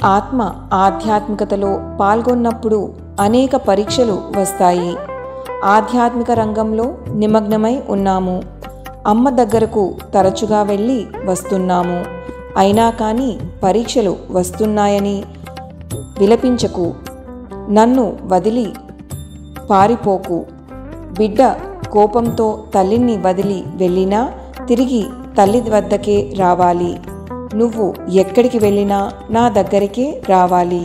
ఆత్మ ఆధ్యాత్మికతలో పాల్గొన్నప్పుడు అనేక పరీక్షలు వస్తాయి ఆధ్యాత్మిక రంగంలో నిమగ్నమై ఉన్నాము అమ్మ దగ్గరకు తరచుగా వెళ్ళి వస్తున్నాము అయినా కానీ పరీక్షలు వస్తున్నాయని విలపించకు నన్ను వదిలి పారిపోకు బిడ్డ కోపంతో తల్లిని వదిలి వెళ్ళినా తిరిగి తల్లి వద్దకే రావాలి నువ్వు ఎక్కడికి వెళ్ళినా నా దగ్గరికే రావాలి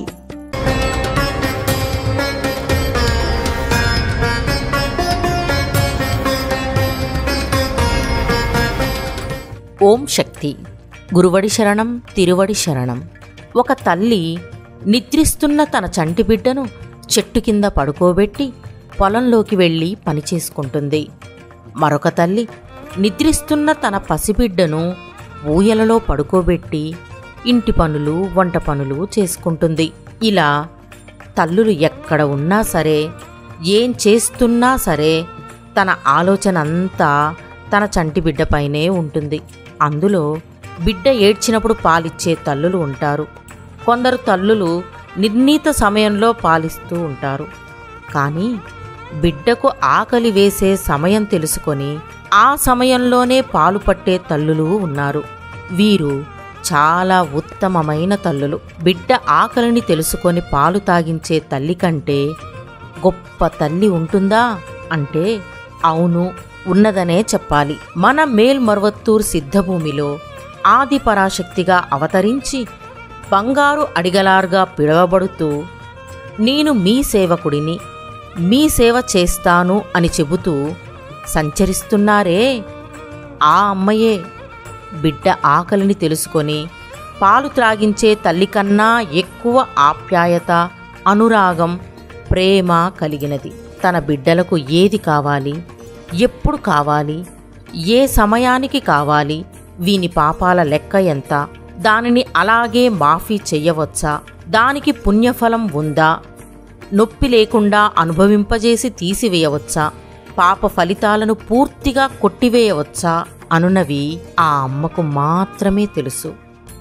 ఓం శక్తి గురువడి శరణం తిరువడి శరణం ఒక తల్లి నిద్రిస్తున్న తన చంటి బిడ్డను చెట్టు కింద పడుకోబెట్టి పొలంలోకి వెళ్ళి పని చేసుకుంటుంది మరొక తల్లి నిద్రిస్తున్న తన పసిబిడ్డను ఊయలలో పడుకోబెట్టి ఇంటి పనులు వంట పనులు చేసుకుంటుంది ఇలా తల్లులు ఎక్కడ ఉన్నా సరే ఏం చేస్తున్నా సరే తన ఆలోచన అంతా తన చంటి బిడ్డపైనే ఉంటుంది అందులో బిడ్డ ఏడ్చినప్పుడు పాలిచ్చే తల్లులు ఉంటారు కొందరు తల్లులు నిర్ణీత సమయంలో పాలిస్తూ ఉంటారు కానీ బిడ్డకు ఆకలి వేసే సమయం తెలుసుకొని ఆ సమయంలోనే పాలు పట్టే తల్లులు ఉన్నారు వీరు చాలా ఉత్తమమైన తల్లులు బిడ్డ ఆకలిని తెలుసుకొని పాలు తాగించే తల్లి కంటే గొప్ప తల్లి ఉంటుందా అంటే అవును ఉన్నదనే చెప్పాలి మన మేల్మర్వత్తూర్ సిద్ధభూమిలో ఆది పరాశక్తిగా అవతరించి బంగారు అడిగలార్గా పిలువబడుతూ నేను మీ సేవకుడిని మీ సేవ చేస్తాను అని చెబుతూ సంచరిస్తున్నారే ఆ అమ్మయే బిడ్డ ఆకలిని తెలుసుకొని పాలు త్రాగించే తల్లి కన్నా ఎక్కువ ఆప్యాయత అనురాగం ప్రేమ కలిగినది తన బిడ్డలకు ఏది కావాలి ఎప్పుడు కావాలి ఏ సమయానికి కావాలి వీని పాపాల లెక్క ఎంత దానిని అలాగే మాఫీ చెయ్యవచ్చా దానికి పుణ్యఫలం ఉందా నొప్పి లేకుండా అనుభవింపజేసి తీసివేయవచ్చా పాప ఫలితాలను పూర్తిగా కొట్టివేయవచ్చా అనునవి ఆ అమ్మకు మాత్రమే తెలుసు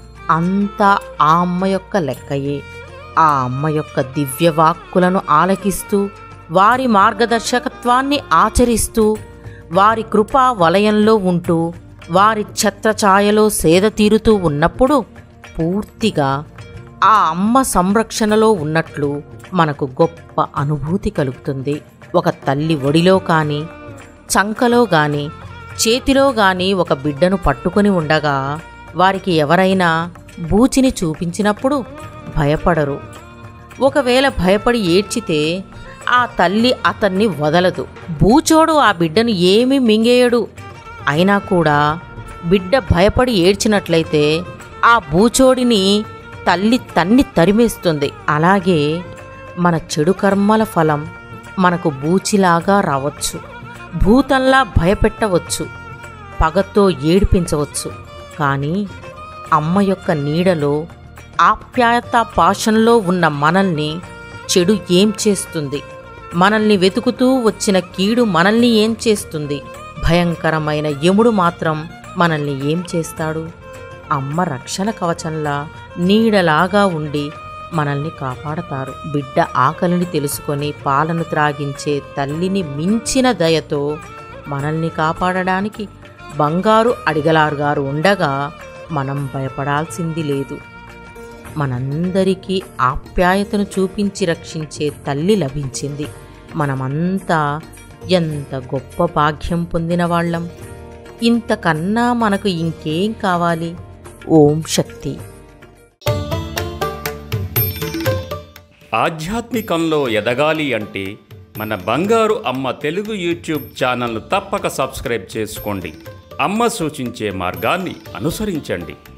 అంతా ఆ అమ్మ యొక్క లెక్కయే ఆ అమ్మ యొక్క దివ్యవాక్కులను ఆలకిస్తూ వారి మార్గదర్శకత్వాన్ని ఆచరిస్తూ వారి కృపా వలయంలో ఉంటూ వారి ఛత్రఛాయలో సేద తీరుతూ ఉన్నప్పుడు పూర్తిగా ఆ అమ్మ సంరక్షణలో ఉన్నట్లు మనకు గొప్ప అనుభూతి కలుగుతుంది ఒక తల్లి ఒడిలో కానీ చంకలో గాని చేతిలో గాని ఒక బిడ్డను పట్టుకొని ఉండగా వారికి ఎవరైనా బూచిని చూపించినప్పుడు భయపడరు ఒకవేళ భయపడి ఏడ్చితే ఆ తల్లి అతన్ని వదలదు బూచోడు ఆ బిడ్డను ఏమీ మింగేయడు అయినా కూడా బిడ్డ భయపడి ఏడ్చినట్లయితే ఆ బూచోడిని తల్లి తన్ని తరిమేస్తుంది అలాగే మన చెడు కర్మల ఫలం మనకు బూచిలాగా రావచ్చు భూతంలా భయపెట్టవచ్చు పగతో ఏడిపించవచ్చు కానీ అమ్మ యొక్క నీడలో ఆప్యాయత పాశంలో ఉన్న మనల్ని చెడు ఏం చేస్తుంది మనల్ని వెతుకుతూ వచ్చిన కీడు మనల్ని ఏం చేస్తుంది భయంకరమైన యముడు మాత్రం మనల్ని ఏం చేస్తాడు అమ్మ రక్షణ కవచంలా నీడలాగా ఉండి మనల్ని కాపాడతారు బిడ్డ ఆకలిని తెలుసుకొని పాలను త్రాగించే తల్లిని మించిన దయతో మనల్ని కాపాడడానికి బంగారు అడిగలారుగారు ఉండగా మనం భయపడాల్సింది లేదు మనందరికీ ఆప్యాయతను చూపించి రక్షించే తల్లి లభించింది మనమంతా ఎంత గొప్ప భాగ్యం పొందిన వాళ్ళం ఇంతకన్నా మనకు ఇంకేం కావాలి ఓం శక్తి ఆధ్యాత్మికంలో ఎదగాలి అంటే మన బంగారు అమ్మ తెలుగు యూట్యూబ్ ఛానల్ను తప్పక సబ్స్క్రైబ్ చేసుకోండి అమ్మ సూచించే మార్గాన్ని అనుసరించండి